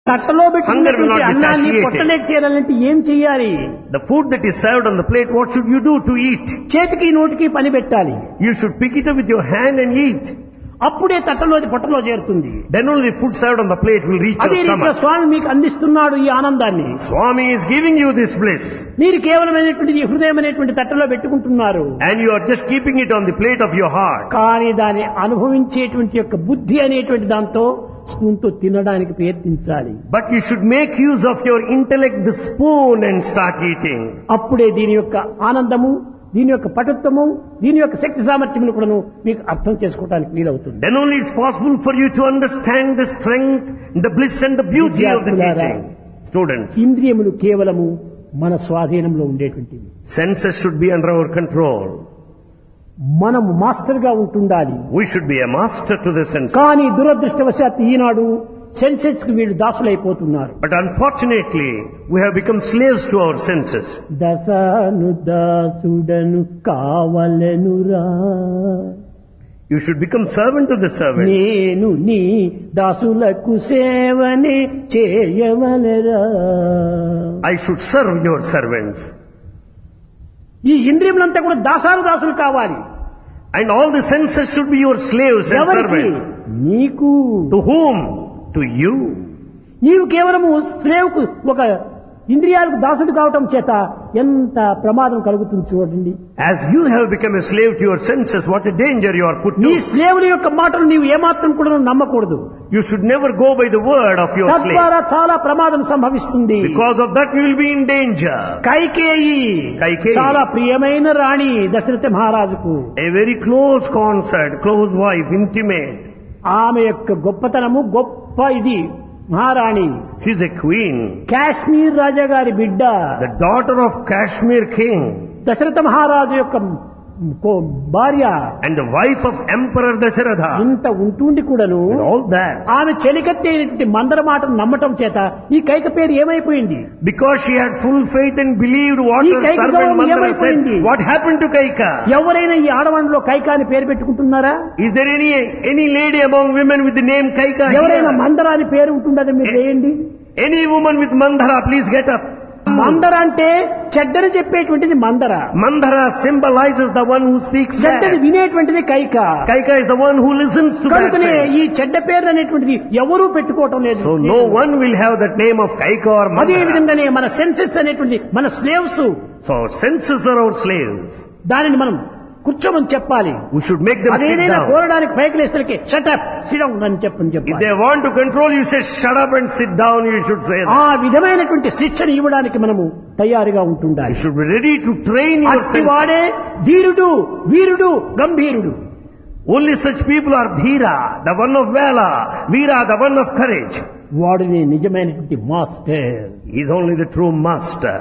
తట్టలో Hunger will పెట్టినటువంటి not be అన్నాన్ని satiated. పొట్టలేక చేరాలంటే ఏం చెయ్యాలి The food that is served on the plate, what should you do to eat? చేతికి నోటికి పని పెట్టాలి You should pick it up with your hand and eat. అప్పుడే తట్టలోది పొట్టలో చేరుతుంది Then only the food served on the plate will reach అదే your రీతిలో stomach. స్వామి మీకు అందిస్తున్నాడు ఈ ఆనందాన్ని Swami is giving you this bliss. మీరు కేవలమైనటువంటి ఈ హృదయం అనేటువంటి తట్టలో పెట్టుకుంటున్నారు And you are just keeping it on the plate of your heart. కానీ దాన్ని అనుభవించేటువంటి యొక్క బుద్ధి అనేటువంటి దాంతో స్పూన్ తో తినడానికి ప్రయత్నించాలి But you should make use of your intellect, the spoon, and start eating. అప్పుడే దీని యొక్క ఆనందము దీని యొక్క పటుత్వము దీని యొక్క శక్తి సామర్థ్యమును కూడాను మీకు అర్థం చేసుకోవడానికి వీలవుతుంది Then only it's possible for you to understand the strength, the bliss and the beauty of the విద్యార్థులారా, teaching. Students, ఇంద్రియములు కేవలము మన స్వాధీనంలో ఉండేటువంటివి senses should be under our control. మనము మాస్టర్ గా ఉంటుండాలి We should be a master to the senses. కానీ దురదృష్టవశాత్తు ఈనాడు సెన్సెస్ కి వీళ్ళు దాసులైపోతున్నారు But unfortunately, we have become slaves to our senses. దశను దాసుడను కావలెనురా You should become servant to the servant. నేను నీ దాసులకు సేవనే చేయవలెరా I should serve your servants. ఈ ఇంద్రియములంతా కూడా దాసాలు దాసులు కావాలి And all the senses should be your slaves and ఎవరికి servants. నీకు To whom? To you. నీవు కేవలము స్లేవుకు ఒక ఇంద్రియాలకు దాసుడు కావటం చేత ఎంత ప్రమాదం కలుగుతుంది చూడండి As you have become a slave to your senses, what a danger you are put నీ to. స్లేవుల యొక్క మాటలు నీవు ఏమాత్రం కూడా నమ్మకూడదు You should never go by the word of your slave. తద్వారా చాలా ప్రమాదం సంభవిస్తుంది Because of that you will be in danger. Kaikeyi Kaikeyi. చాలా ప్రియమైన రాణి దశరథ మహారాజుకు A very close concert, close wife, intimate. ఆమె యొక్క గొప్పతనము గొప్ప ఇది మహారాణి She's a queen, కాశ్మీర్ రాజా గారి బిడ్డ the daughter of Kashmir king, Dasharatha మహారాజు యొక్క కో- భార్య and the wife of Emperor Dasharatha. ఇంత ఉంటుండి కూడాను And all that. ఆమె చెలికత్తి అయినటువంటి మందర మాటను నమ్మటం చేత ఈ కైక పేరు ఏమైపోయింది Because she had full faith and believed what ఈ her కైక servant గౌరవం Mandara ఏమైపోయింది? said. What happened to Kaika? ఎవరైనా ఈ ఆడవాళ్ళలో కైక అని పేరు పెట్టుకుంటున్నారా Is there any any lady among women with the name Kaika ఎవరైనా here? మందర అని పేరు ఉంటుందని మీరు చేయండి Any woman with Mandara, please get up. మందర అంటే చెడ్డని చెప్పేటువంటిది మందర Mandara symbolizes the one who speaks చెడ్డని bad. వినేటువంటిది Kaika Kaika is the one who listens to bad కనుకనే things. ఈ చెడ్డ పేరు అనేటువంటిది ఎవరూ పెట్టుకోవటం లేదు So no one will have that name of Kaika or అదే Mandara. విధంగానే మన సెన్సెస్ అనేటువంటి మన slaves So our senses are our slaves. దానిని మనం కూర్చోమని చెప్పాలి We should make them sit అదేదైనా down. కోరడానికి పైకి లేస్తే షటప్ సిడౌన్ అని చెప్పని If చెప్పాలి they want to control you, say shut up and sit down, you should say that. ఆ విధమైనటువంటి శిక్షణ ఇవ్వడానికి మనము తయారుగా You ఉంటుండాలి should be ready to train your senses. అట్టివాడే ధీరుడు వీరుడు గంభీరుడు Only such people are Dhira, the one of valor, Veera, the one of courage. వాడిని నిజమైనటువంటి master He is only the true master.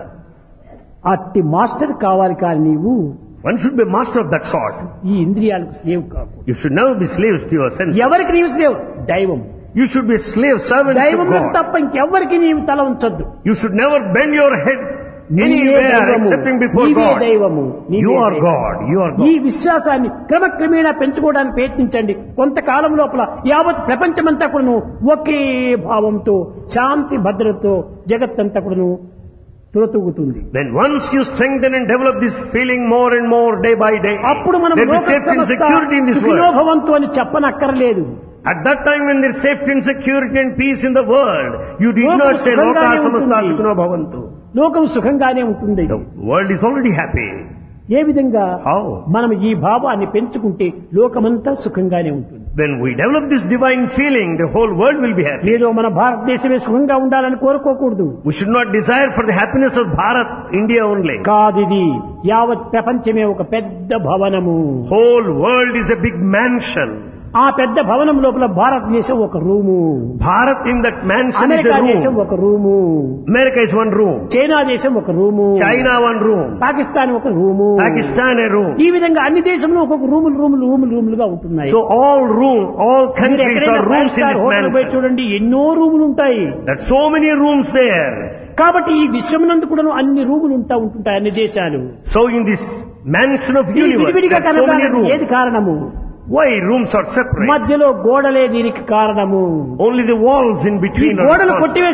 అట్టి మాస్టర్ కావాలి కానీ నీవు One should be master of that sort. ఈ ఇంద్రియాలకు slave కాకూడదు You should never be slaves to your senses. ఎవరికి నీవు స్లేవ్ దైవం You should be slave servants of దైవం God. తప్ప ఇంకెవ్వరికి నీవు తల ఉంచొద్దు You should never bend your head నీవే anywhere దైవము. excepting before నీవే God. దైవము నీవే You are దైవము. God. You are ఈ God. విశ్వాసాన్ని క్రమక్రమేణా పెంచుకోవడానికి ప్రయత్నించండి కొంతకాలం లోపల యావత్ ప్రపంచమంతా కూడాను ఒకే భావంతో శాంతి భద్రతతో జగత్తంతా కూడాను తులతూగుతుంది Then once you strengthen and develop this feeling more and more day by day, అప్పుడు మనం there will be లోక safety and సంస్థ security in this world. సుఖినోభవంతు అని చెప్పనక్కర్లేదు At that time when there is safety and security and peace in the world, you did లోకం not say Loka సుఖంగానే Samasta ఉంటుంది. Sukhino Bhavantu. లోకం సుఖంగానే ఉంటుంది The world is already happy. ఏ విధంగా How? మనం ఈ భావాన్ని పెంచుకుంటే లోకమంతా సుఖంగానే ఉంటుంది When we develop this divine feeling, the whole world will be happy. ఏదో మన భారతదేశమే సుఖంగా ఉండాలని కోరుకోకూడదు We should not desire for the happiness of Bharat, India only. కాదిది యావత్ ప్రపంచమే ఒక పెద్ద భవనము Whole world is a big mansion. ఆ పెద్ద భవనం లోపల భారతదేశం ఒక room Bharat in that mansion is America a దేశం room. ఒక room America is one room. China దేశం ఒక room China one room. Pakistan ఒక రూము Pakistan a room. ఈ విధంగా అన్ని దేశంలో ఒక్కొక్క రూములు రూములు రూములు రూములుగా ఉంటున్నాయి So all room, all మీరు countries ఎక్కడైనా are five rooms in star this hotel పోయి mansion. చూడండి ఎన్నో రూములు ఉంటాయి There are so many rooms there. కాబట్టి ఈ విశ్వమునందు కూడా అన్ని రూములు ఉంటా ఉంటుంటాయి అన్ని దేశాలు So in this mansion of ఇది universe, విడివిడిగా there are so many కనబడాలి ఏది rooms. కారణము Why rooms are separate? మధ్యలో గోడలే దీనికి కారణము Only the walls in ఈ between are గోడలు responsible. కొట్టివేసి